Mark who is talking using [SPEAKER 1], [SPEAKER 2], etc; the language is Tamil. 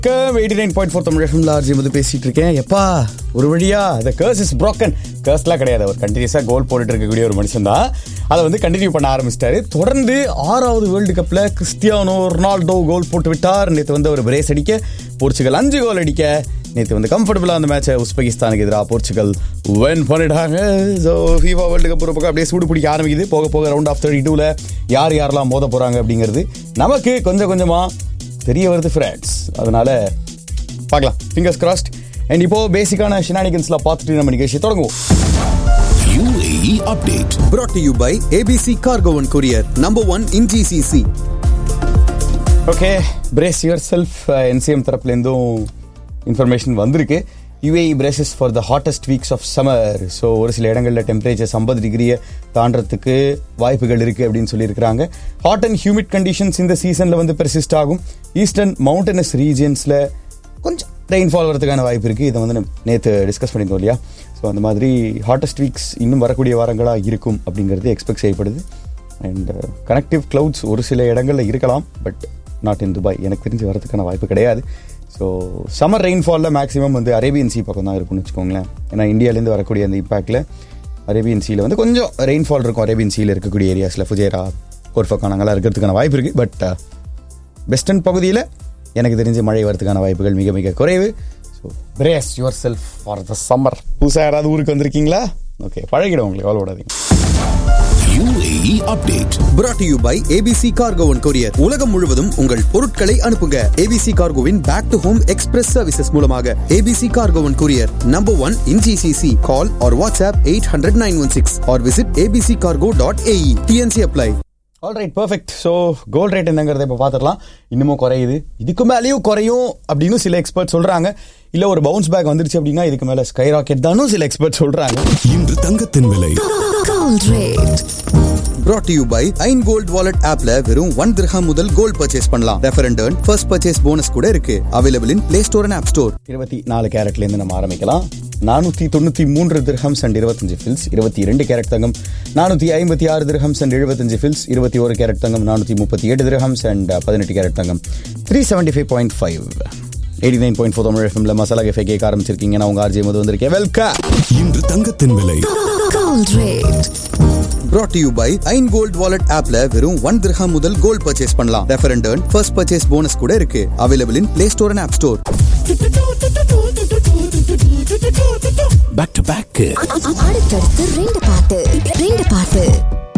[SPEAKER 1] Eighty nine point four Tamil FM large வந்து பேசிட்டு இருக்கேன் எப்பா ஒரு வழியா இந்த கேர்ஸ் இஸ் ப்ரோக்கன் கேர்ஸ்லாம் கிடையாது அவர் கண்டினியூஸாக கோல் போட்டுட்டு இருக்கக்கூடிய ஒரு மனுஷன் தான் அதை வந்து கண்டினியூ பண்ண ஆரம்பிச்சிட்டாரு தொடர்ந்து ஆறாவது வேர்ல்டு கப்பில் கிறிஸ்டியானோ ரொனால்டோ கோல் போட்டு விட்டார் நேற்று வந்து அவர் பிரேஸ் அடிக்க போர்ச்சுகல் அஞ்சு கோல் அடிக்க நேற்று வந்து கம்ஃபர்டபுளாக அந்த மேட்சை உஸ்பெகிஸ்தானுக்கு எதிராக போர்ச்சுகல் வென் பண்ணிட்டாங்க ஸோ ஃபீஃபா வேர்ல்டு கப் ஒரு பக்கம் அப்படியே சூடு பிடிக்க ஆரம்பிக்குது போக போக ரவுண்ட் ஆஃப் தேர்ட்டி டூவில் யார் யாரெல்லாம் மோத போகிறாங்க அப்படிங்கிறது நமக்கு கொஞ்சம் கொஞ்சமாக தெரிய வருது ஃப்ரெண்ட்ஸ் அதனால பார்க்கலாம் ஃபிங்கர்ஸ் கிராஸ்ட் அண்ட் இப்போ பேசிக்கான ஷினானிகன்ஸ்லாம் பார்த்துட்டு நம்ம நிகழ்ச்சி தொடங்குவோம்
[SPEAKER 2] UAE update.
[SPEAKER 3] brought to you by ABC Cargo and Courier, number one in GCC.
[SPEAKER 1] Okay brace yourself NCM information இன்ஃபர்மேஷன் வந்திருக்கு UAE braces for the hottest weeks of summer so ஒரு சில இடங்களில் டெம்பரேச்சர்ஸ் ஐம்பது டிகிரியை தாண்டறதுக்கு வாய்ப்புகள் இருக்குது அப்படின்னு சொல்லியிருக்கிறாங்க ஹாட் அண்ட் ஹியூமிட் கண்டிஷன்ஸ் இந்த சீசனில் வந்து பெர்சிஸ்ட் ஆகும் ஈஸ்டர்ன் மவுண்டனஸ் ரீஜியன்ஸில் கொஞ்சம் ரெயின்ஃபால் வரதுக்கான வாய்ப்பு இருக்குது இதை வந்து நேற்று டிஸ்கஸ் பண்ணியிருந்தோம் இல்லையா ஸோ அந்த மாதிரி ஹாட்டஸ்ட் வீக்ஸ் இன்னும் வரக்கூடிய வாரங்களாக இருக்கும் அப்படிங்கிறது எக்ஸ்பெக்ட் செய்யப்படுது அண்ட் கனெக்டிவ் க்ளவுட்ஸ் ஒரு சில இடங்களில் இருக்கலாம் பட் நாட் இன் துபாய் எனக்கு தெரிஞ்சு வரதுக்கான வாய்ப்பு கிடையாது ஸோ சம்மர் ரெயின்ஃபாலில் மேக்ஸிமம் வந்து அரேபியன் சி பக்கம் தான் இருக்கும்னு வச்சுக்கோங்களேன் ஏன்னா இந்தியாவிலேருந்து வரக்கூடிய அந்த இம்பாக்டில் அரேபியன் சீல வந்து கொஞ்சம் ரெயின்ஃபால் இருக்கும் அரேபியன் சீல இருக்கக்கூடிய ஏரியாஸில் ஃபுஜேரா கோர்ஃபக்கான் அங்கெல்லாம் இருக்கிறதுக்கான வாய்ப்பு இருக்குது பட் வெஸ்டர்ன் பகுதியில் எனக்கு தெரிஞ்சு மழை வரதுக்கான வாய்ப்புகள் மிக மிக குறைவு so brace yourself for the summer புதுசாக யாராவது ஊருக்கு வந்திருக்கீங்களா ஓகே பழகிடும் உங்களுக்கு கவலைப்படாதீங்க
[SPEAKER 2] UAE update.
[SPEAKER 3] brought to you by ABC Cargo and Courier. உலகம் முழுவதும் உங்கள் பொருட்களை அனுப்புங்க ABC Cargoவின் back to home express services மூலமாக ABC Cargo and Courier, number one in GCC. Call or WhatsApp 800 916 or visit abccargo.ae. TNC apply.
[SPEAKER 1] All right perfect so gold rate என்னங்கிறத இப்போ பார்த்துடலாம் இன்னமும் குறையுது இதுக்கு மேலேயும் குறையும் அப்படின்னு சில எக்ஸ்பர்ட் சொல்றாங்க இல்லை ஒரு பவுன்ஸ் பேக் வந்துருச்சு அப்படின்னா இதுக்கு மேலே ஸ்கை ராக்கெட் தானும் சில எக்ஸ்பர்ட் சொல்றாங்க
[SPEAKER 2] இன்று தங்கத்தின் விலை
[SPEAKER 4] Gold rate.
[SPEAKER 3] brought to you by Ain gold wallet ஆப்ல வெறும் ஒன் திரஹாம் முதல் கோல்ட் பர்ச்சேஸ் பண்ணலாம் refer and earn first purchase bonus கூட இருக்கு available in play store and app store
[SPEAKER 1] இருபத்தி நாலு கேரட்லேருந்து நம்ம ஆரம்பிக்கலாம் நானூற்றி தொண்ணூற்றி மூன்று திர்ஹம்ஸ் அண்ட் இருபத்தஞ்சு ஃபில்ஸ் இருபத்தி இரண்டு கேரட் தங்கம் நானூற்றி ஐம்பத்தி ஆறு திர்ஹம்ஸ் அண்ட் எழுபத்தஞ்சு ஃபில்ஸ் இருபத்தி ஒரு கேரட் தங்கம் நானூற்றி முப்பத்தி எட்டு திர்ஹம்ஸ் அண்ட் பதினெட்டு கேரட் தங்கம் three seventy five point five eighty nine point four Tamil எஃப்எம்ல மசாலா கஃபே கேட்க ஆரம்பிச்சிருக்கீங்க நான் உங்க ஆர்ஜி மது வந்திருக்கேன் வெல்கம்
[SPEAKER 2] இன்று தங்கத்தின் விலை
[SPEAKER 4] Gold rate.
[SPEAKER 3] brought to you by Ain gold wallet ஆப்ல வெறும் ஒன் திரஹாம் முதல் கோல்ட் பர்ச்சேஸ் பண்ணலாம் refer and earn first purchase bonus கூட இருக்கு available in play store and app store
[SPEAKER 2] back to back
[SPEAKER 4] அடுத்தடுத்து ரெண்டு பாட்டு ரெண்டு பாட்டு